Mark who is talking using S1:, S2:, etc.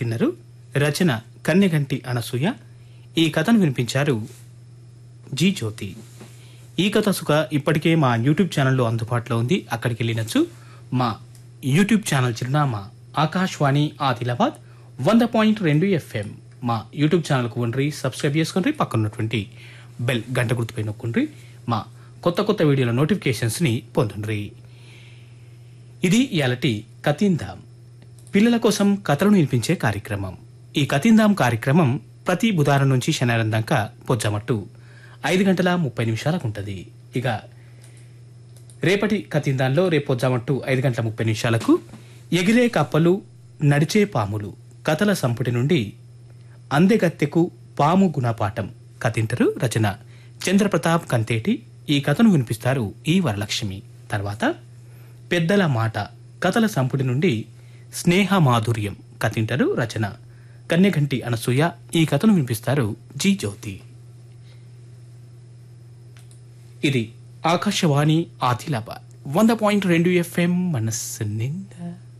S1: కథిన్నరు రచన కన్నెగంటి అనసూయ ఈ కథను వినిపించారు జీ జ్యోతి ఈ కథ సుఖ ఇప్పటికే మా యూట్యూబ్ ఛానల్లో అందుబాటులో ఉంది అక్కడికి వెళ్ళినచ్చు మా యూట్యూబ్ ఛానల్ చిరునామా ఆకాశవాణి ఆదిలాబాద్ వంద పాయింట్ రెండు ఎఫ్ఎం మా యూట్యూబ్ ఛానల్కు ఉండ్రి సబ్స్క్రైబ్ చేసుకుని పక్కనున్నటువంటి బెల్ గంట గుర్తుపై నొక్కుండ్రి మా కొత్త కొత్త వీడియోల నోటిఫికేషన్స్ని పొందుండ్రి ఇది ఇయాలటి కతీందాం పిల్లల కోసం కథలను వినిపించే కార్యక్రమం ఈ కతీందాం కార్యక్రమం ప్రతి బుధవారం నుంచి శనివారం దాకా పొజ్జమట్టు ఐదు గంటల ముప్పై నిమిషాలకు ఉంటుంది ఇక రేపటి కతిందాన్లో రేపు పొద్దామట్టు ఐదు గంటల ముప్పై నిమిషాలకు ఎగిరే కప్పలు నడిచే పాములు కథల సంపుటి నుండి అందెగత్తెకు పాము గుణపాఠం కథింటరు రచన చంద్రప్రతాప్ కంతేటి ఈ కథను వినిపిస్తారు ఈ వరలక్ష్మి తర్వాత పెద్దల మాట కథల సంపుటి నుండి స్నేహ మాధుర్యం కథింటరు రచన కన్యగంటి అనసూయ ఈ కథను వినిపిస్తారు జీ జ్యోతి ఇది ఆకాశవాణి ఆదిలాబాద్ వంద పాయింట్ రెండు ఎఫ్ఎం మనస్సు నిండా